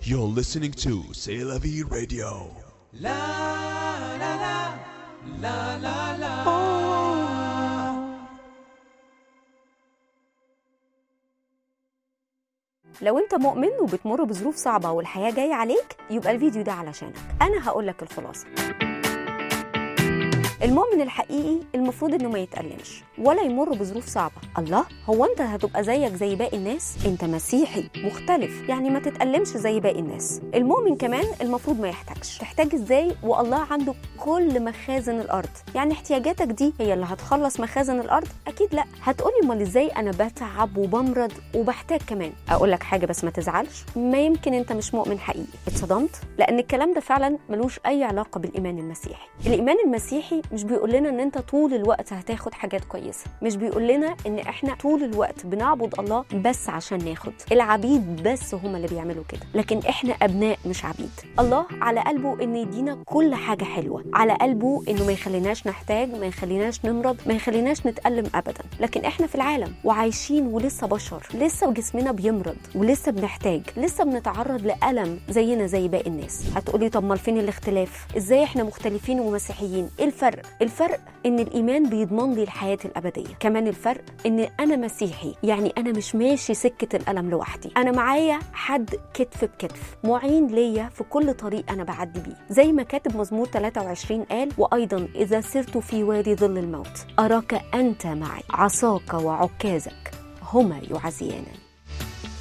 You're listening to C'est la vie radio. لو انت مؤمن وبتمر بظروف صعبة والحياة جاية عليك يبقى الفيديو ده علشانك انا هقول لك الخلاصة المؤمن الحقيقي المفروض انه ما يتألمش ولا يمر بظروف صعبة الله هو انت هتبقى زيك زي باقي الناس انت مسيحي مختلف يعني ما تتألمش زي باقي الناس المؤمن كمان المفروض ما يحتاجش تحتاج ازاي والله عنده كل مخازن الارض يعني احتياجاتك دي هي اللي هتخلص مخازن الارض اكيد لا هتقولي امال ازاي انا بتعب وبمرض وبحتاج كمان اقول لك حاجه بس ما تزعلش ما يمكن انت مش مؤمن حقيقي اتصدمت لان الكلام ده فعلا ملوش اي علاقه بالايمان المسيحي الايمان المسيحي مش بيقول لنا ان انت طول الوقت هتاخد حاجات كويسه مش بيقول لنا ان احنا طول الوقت بنعبد الله بس عشان ناخد العبيد بس هم اللي بيعملوا كده لكن احنا ابناء مش عبيد الله على قلبه ان يدينا كل حاجه حلوه على قلبه انه ما يخليناش نحتاج ما يخليناش نمرض ما يخليناش نتالم ابدا لكن احنا في العالم وعايشين ولسه بشر لسه جسمنا بيمرض ولسه بنحتاج لسه بنتعرض لالم زينا زي باقي الناس هتقولي طب امال فين الاختلاف ازاي احنا مختلفين ومسيحيين ايه الفرق الفرق ان الايمان بيضمن لي الحياه الابديه كمان الفرق ان انا مسيحي يعني انا مش ماشي سكه الالم لوحدي انا معايا حد كتف بكتف معين ليا في كل طريق انا بعدي بيه زي ما كاتب مزمور 23 قال وايضا اذا سرت في وادي ظل الموت اراك انت معي عصاك وعكازك هما يعزيانني